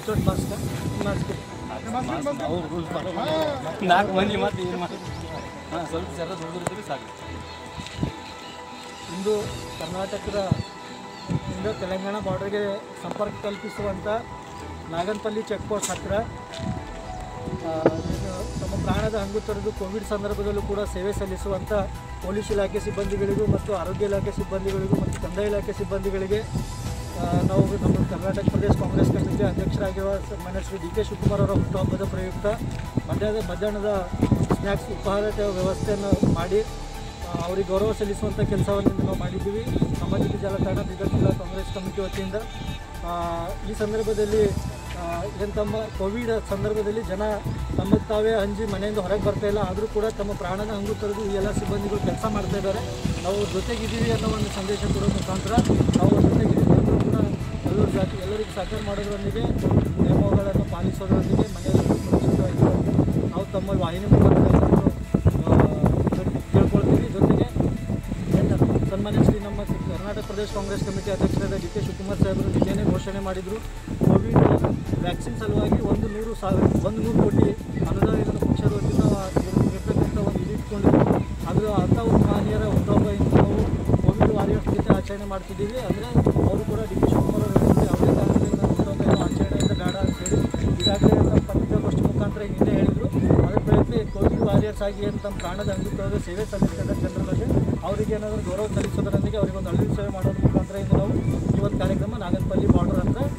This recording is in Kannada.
ಚೋಟ್ ಮಾಸ್ಕ ಮಾಸ್ಕ್ ಅವ್ರು ರೂಲ್ಸ್ ನಾಲ್ಕು ಮಂದಿ ಮತ್ತೆ ಏನು ಮಾಡಿ ಹಾಂ ಸ್ವಲ್ಪ ಸರ ದುಡಿದ್ರೆ ಸಾಕು ಇಂದು ಕರ್ನಾಟಕದ ಇಂದ ತೆಲಂಗಾಣ ಬಾರ್ಡರ್ಗೆ ಸಂಪರ್ಕ ಕಲ್ಪಿಸುವಂಥ ನಾಗನಪಲ್ಲಿ ಚೆಕ್ ಪೋಸ್ಟ್ ಹತ್ತಿರ ಆ, ಏನು ತಮ್ಮ ಪ್ರಾಣದ ಹಂಗು ತೊರೆದು ಕೋವಿಡ್ ಸಂದರ್ಭದಲ್ಲೂ ಕೂಡ ಸೇವೆ ಸಲ್ಲಿಸುವಂಥ ಪೊಲೀಸ್ ಇಲಾಖೆ ಸಿಬ್ಬಂದಿಗಳಿಗೂ ಮತ್ತು ಆರೋಗ್ಯ ಇಲಾಖೆ ಸಿಬ್ಬಂದಿಗಳಿಗೂ ಮತ್ತು ಕಂದಾಯ ಇಲಾಖೆ ಸಿಬ್ಬಂದಿಗಳಿಗೆ ಆ, ನಾವು ನಮ್ಮ ಕರ್ನಾಟಕ ಪ್ರದೇಶ ಕಾಂಗ್ರೆಸ್ ಕಮಿಟಿ ಅಧ್ಯಕ್ಷರಾಗಿರುವ ಸನ್ಮಾನ್ಯ ಶ್ರೀ ಡಿ ಕೆ ಶಿವಕುಮಾರ್ ಅವರ ಹುಟ್ಟುಹಬ್ಬದ ಪ್ರಯುಕ್ತ ಮಧ್ಯಾಹ್ನದ ಮಧ್ಯಾಹ್ನದ ಸ್ನ್ಯಾಕ್ಸ್ ಉಪಹಾರದ ವ್ಯವಸ್ಥೆಯನ್ನು ಮಾಡಿ ಆ, ಅವರಿಗೆ ಗೌರವ ಸಲ್ಲಿಸುವಂಥ ಕೆಲಸವನ್ನು ಇಂದು ನಾವು ಮಾಡಿದ್ದೀವಿ ಸಾಮಾಜಿಕ ಜಾಲತಾಣ ಬೀದರ್ ಜಿಲ್ಲಾ ಕಾಂಗ್ರೆಸ್ ಕಮಿಟಿ ವತಿಯಿಂದ ಆ, ಈ ಸಂದರ್ಭದಲ್ಲಿ ಆ, ಏನು ತಮ್ಮ ಕೋವಿಡ್ ಸಂದರ್ಭದಲ್ಲಿ ಜನ ತಮಗೆ ತಾವೇ ಅಂಜಿ ಮನೆಯಿಂದ ಹೊರಗೆ ಬರ್ತಾ ಇಲ್ಲ ಆದರೂ ಕೂಡ ತಮ್ಮ ಪ್ರಾಣನ ಹಂಗು ತೊರೆದು ಈ ಎಲ್ಲ ಸಿಬ್ಬಂದಿಗಳು ಕೆಲಸ ಮಾಡ್ತಾ ಇದ್ದಾರೆ ನಾವು ಜೊತೆಗಿದ್ದೀವಿ ಅನ್ನೋ ಒಂದು ಸಂದೇಶ ಕೊಡೋ ಮುಖಾಂತರ ನಾವು ಜೊತೆಗಿದ್ದೀವಿ ಎಲ್ಲರೂ ಕೂಡ ಎಲ್ಲರೂ ಜಾತಿ ಎಲ್ಲರಿಗೂ ಸಹಕಾರ ಮಾಡೋದ್ರೊಂದಿಗೆ ಕೋವಿಡ್ ನಿಯಮಗಳನ್ನು ಪಾಲಿಸೋದ್ರೊಂದಿಗೆ ಮನೆಯಲ್ಲಿ ಸುರಕ್ಷಿತವಾಗಿರೋದು ನಾವು ತಮ್ಮ ವಾಹಿನಿ ಮುಖಾಂತರ ಎಲ್ಲರೂ, ಆ, ಕೇಳ್ಕೊಳ್ತೀವಿ ಜೊತೆಗೆ ಏನು ಸನ್ಮಾನ್ಯ ಶ್ರೀ ನಮ್ಮ ಕರ್ನಾಟಕ ಪ್ರದೇಶ ಕಾಂಗ್ರೆಸ್ ಕಮಿಟಿ ಅಧ್ಯಕ್ಷರಾದ ಡಿ ಕೆ ಶಿವಕುಮಾರ್ ಸಾಹೇಬರು ನಿನ್ನೆನೇ ಘೋಷಣೆ ಮಾಡಿದರು ಕೋವಿಡ್ ವ್ಯಾಕ್ಸಿನ್ ಸಲುವಾಗಿ ಒಂದು ನೂರು ಸಾವಿರ ಒಂದು ನೂರು ಕೋಟಿ ಅನುದಾನವನ್ನು ಪಕ್ಷದ ವತಿಯಿಂದ ಇರ್ತಕ್ಕಂಥ ಒಂದು ಇದು ಇಟ್ಕೊಂಡಿದ್ದು ಅದರ ಅಂಥ ಒಂದು ಮಹನೀಯರ ಹುಟ್ಟುಹಬ್ಬ ಇಂದು ನಾವು ಕೋವಿಡ್ ವಾರಿಯರ್ಸ್ ಜೊತೆ ಆಚರಣೆ ಮಾಡ್ತಿದ್ದೀವಿ ಅಂದರೆ ಅವರು ಕೂಡ ಡಿ ಕೆ ಶಿವಕುಮಾರ್ ಅವರು ಹೇಳಿದ್ರು, ಯಾವುದೇ ಕಾರಣದಿಂದ ಹುಟ್ಟುಹಬ್ಬ ಏನೋ ಆಚರಣೆಯಿಂದ ಬೇಡ ಅಂತೇಳಿ ಈಗಾಗಲೇ ನಮ್ಮ ಪತ್ರಿಕಾಗೋಷ್ಠಿ ಮುಖಾಂತರ ನಿನ್ನೆ ಹೇಳಿದರು ಅದರ ಪ್ರಯತ್ನ ಈ ಕೋವಿಡ್ ವಾರಿಯರ್ಸ್ ಆಗಿ ಏನು ತಮ್ಮ ಪ್ರಾಣದ ಅಂಗಿತವಾಗಿ ಸೇವೆ ಸಲ್ಲಿಸಿದ ಜನರ ಬಗ್ಗೆ ಅವರಿಗೆ ಏನಾದರೂ ಗೌರವ ಸಲ್ಲಿಸೋದರೊಂದಿಗೆ ಅವರಿಗೆ ಒಂದು ಅಳಿವು ಸೇವೆ ಮಾಡೋದ್ರ ಮುಖಾಂತರ ಇಂದು ನಾವು ಈ ಒಂದು ಕಾರ್ಯಕ್ರಮ ನಾಗನಪಲ್ಲಿ ಬಾರ್ಡರ್ ಹತ್ರ